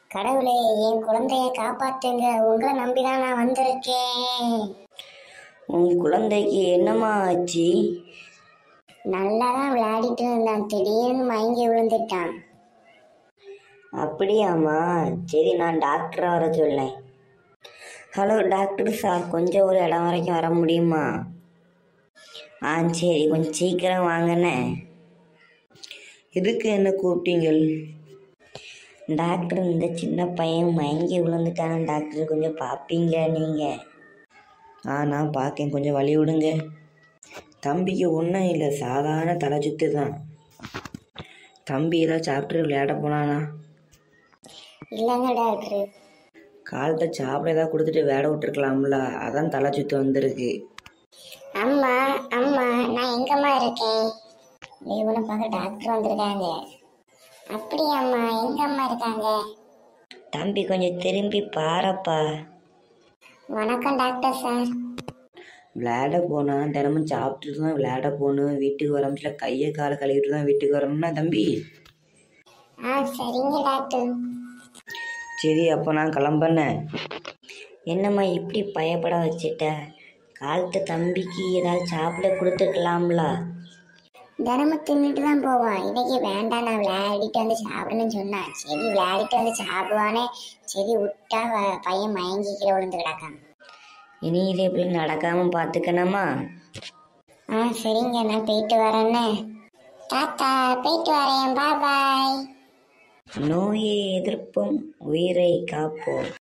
கடவுளே என் குழந்தைய காப்பாத்துங்க உங்களை நம்பிதான் நான் வந்திருக்கேன் உன் குழந்தைக்கு என்னம்மா ஆச்சு நல்லா தான் விளையாடிட்டு இருந்தான் திடீர்னு மயங்கி விழுந்துட்டான் அப்படியாம்மா சரி நான் டாக்டரை வர சொல்லேன் ஹலோ டாக்டர் சார் கொஞ்சம் ஒரு இடம் வரைக்கும் வர முடியுமா ஆ சரி கொஞ்சம் சீக்கிரம் வாங்கண்ணே எதுக்கு என்ன கூப்பிட்டீங்கள் டாக்டர் இந்த சின்ன பையன் மயங்கி விழுந்துட்டான டாக்டர் கொஞ்சம் பார்ப்பீங்க நீங்கள் ஆ நான் பார்க்கேன் கொஞ்சம் வழி விடுங்க தம்பிக்கு ஒன்றும் இல்லை சாதாரண தலை சுத்து தான் தம்பி ஏதாவது சாப்பிட்டு விளையாட போனானா இல்லைங்க டாக்டர் காலத்தை சாப்பிட ஏதாவது கொடுத்துட்டு வேட விட்டுருக்கலாம்ல அதான் தலை சுத்து வந்திருக்கு அம்மா அம்மா நான் எங்கம்மா இருக்கேன் இவனை பார்க்க டாக்டர் வந்திருக்காங்க அப்படியாம்மா எங்க அம்மா இருக்காங்க தம்பி கொஞ்சம் திரும்பி பாரப்பா வணக்கம் டாக்டர் சார் விளையாட போனா தினமும் சாப்பிட்டுட்டு தான் விளையாட போகணும் வீட்டுக்கு வரமில்ல கையை காலை கழுவிட்டு தான் வீட்டுக்கு வரணும்னா தம்பி ஆ சரிங்க டாக்டர் சரி அப்போ நான் கிளம்புனேன் என்னம்மா இப்படி பயப்பட வச்சிட்ட காலத்து தம்பிக்கு ஏதாவது சாப்பிட கொடுத்துருக்கலாம்ல தினமும் தின்னுட்டு தான் போவான் இன்னைக்கு வேண்டாம் நான் விளையாடிட்டு வந்து சாப்பிடணும்னு சொன்னான் சரி விளையாடிட்டு வந்து சாப்பிடுவானே சரி விட்டா வ- பையன் மயங்கி கீழே விழுந்து கிடக்கான் இனி இது எப்படி நடக்காமல் பார்த்துக்கணுமா ஆ சரிங்க நான் போயிட்டு வரேன்னு தாத்தா போயிட்டு வரேன் பாய் பாய் நோயை எதிர்ப்போம் உயிரை காப்போம்